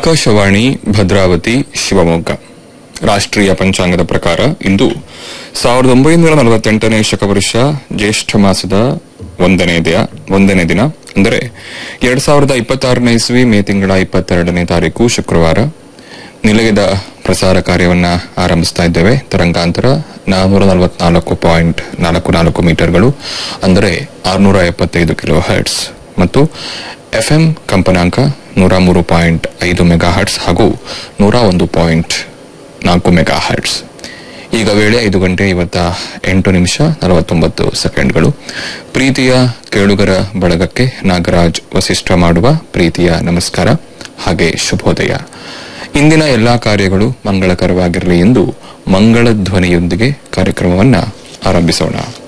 ಆಕಾಶವಾಣಿ ಭದ್ರಾವತಿ ಶಿವಮೊಗ್ಗ ರಾಷ್ಟ್ರೀಯ ಪಂಚಾಂಗದ ಪ್ರಕಾರ ಇಂದು ಸಾವಿರದ ಒಂಬೈನೂರ ನಲವತ್ತೆಂಟನೇ ಶಕವರ್ಷ ಜ್ಯೇಷ್ಠ ಮಾಸದ ಒಂದನೇ ದಿನ ಒಂದನೇ ದಿನ ಅಂದರೆ ಎರಡ್ ಸಾವಿರದ ಇಪ್ಪತ್ತಾರನೇ ಇಸ್ವಿ ಮೇ ತಿಂಗಳ ಇಪ್ಪತ್ತೆರಡನೇ ತಾರೀಕು ಶುಕ್ರವಾರ ನಿಲಯದ ಪ್ರಸಾರ ಕಾರ್ಯವನ್ನ ಆರಂಭಿಸ್ತಾ ಇದ್ದೇವೆ ತರಂಗಾಂತರ ನಾನ್ನೂರ ನಲವತ್ನಾಲ್ಕು ಪಾಯಿಂಟ್ ನಾಲ್ಕು ನಾಲ್ಕು ಮೀಟರ್ಗಳು ಅಂದರೆ ಆರುನೂರ ಎಪ್ಪತ್ತೈದು ಕಿಲೋ ಹರ್ಟ್ಸ್ ಮತ್ತು ಎಫ್ಎಂ ಕಂಪನಾಂಕ ನೂರ ಮೂರು ಪಾಯಿಂಟ್ ಐದು ಮೆಗಾ ಹರ್ಟ್ಸ್ ಹಾಗೂ ನೂರ ಒಂದು ಪಾಯಿಂಟ್ ನಾಲ್ಕು ಮೆಗಾ ಹರ್ಟ್ಸ್ ಈಗ ವೇಳೆ ಐದು ಗಂಟೆ ಇವತ್ತ ಎಂಟು ನಿಮಿಷ ನಲವತ್ತೊಂಬತ್ತು ಸೆಕೆಂಡ್ಗಳು ಪ್ರೀತಿಯ ಕೇಳುಗರ ಬಳಗಕ್ಕೆ ನಾಗರಾಜ್ ವಸಿಷ್ಠ ಮಾಡುವ ಪ್ರೀತಿಯ ನಮಸ್ಕಾರ ಹಾಗೆ ಶುಭೋದಯ ಇಂದಿನ ಎಲ್ಲಾ ಕಾರ್ಯಗಳು ಮಂಗಳಕರವಾಗಿರಲಿ ಎಂದು ಮಂಗಳ ಧ್ವನಿಯೊಂದಿಗೆ ಕಾರ್ಯಕ್ರಮವನ್ನ ಆರಂಭಿಸೋಣ